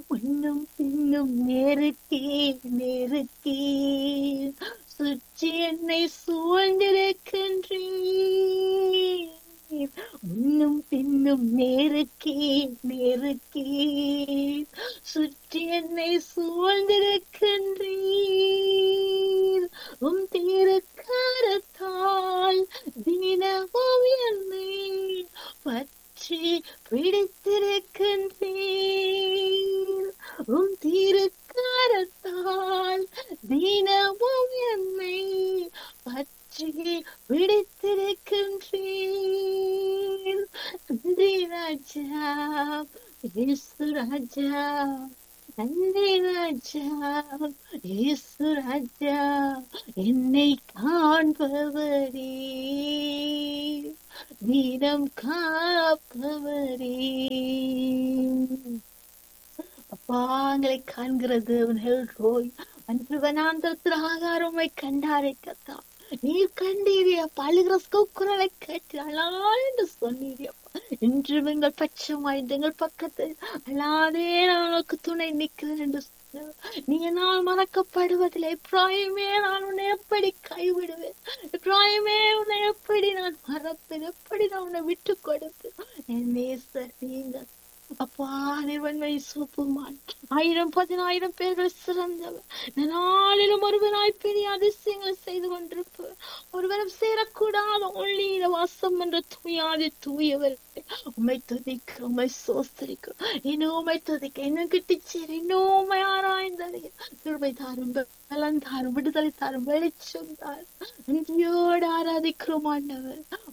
முன்னும் பின்னும் நெருக்கி நெருக்கி சுற்றி என்னை சூழ்ந்திருக்கின்றீர் முன்னும் பின்னும் நெருக்கி நெருக்கி சுற்றி என்னை சூழ்ந்திருக்கின்றீர் உம் திருக்கரத்தால் தினமும் என்னை பற்றி பிடித்திருக்கின்றீர் உம் திருக்கரத்தால் தினமும் என்னை பற்றி பிடித்திருக்கின்றீர் நன்றி ராஜா இயேசு ராஜா நன்றி ராஜா இயேசு ராஜா என்னை காண்பவரே தினம் காப்பவரே அப்பா எங்களை காண்கிறது ரோய் அன்று வனாந்தரத்தில் ஆகாரமை கண்டாரை கத்தா நீர் கண்டீரியா பழுகிற குரலை கேட்டு அழால் என்று சொன்னீரியப்பா இன்றும் எங்கள் பட்சமாய்ந்து எங்கள் பக்கத்தில் அழாதே நான் உனக்கு துணை நிற்கிறேன் என்று சொன்னார். நீ என்னால் மறக்கப்படுவதில்லை பிராயமே நான் உன்னை எப்படி கைவிடுவேன் பிராயமே உன்னை எப்படி நான் மறப்பேன் எப்படி நான் உன்னை விட்டு கொடுப்பேன் என் நேசர் நீங்கள் அப்பா நிறுவன்மை சூப்புமான் ஆயிரம் பதினாயிரம் பேர்கள் சிறந்தவர் இந்த நாளிலும் ஒருவனாய் பெரிய அதிசயங்களை செய்து கொண்டிருப்பவர் ஒருவரும் சேரக்கூடாத ஒளியில வாசம் என்ற தூயாதி தூயவர் உண்மை துதிக்க உண்மை சோஸ்தரிக்கும் இன்னும் உண்மை துதிக்க இன்னும் கிட்டிச்சேர் இன்னும் உண்மை ஆராய்ந்தறிய திருமை தாரும் பலன் தாரும் விடுதலை தாரும் வெளிச்சம் தாரும் நன்றியோடு ஆராதிக்கிறோம் ஆண்டவர்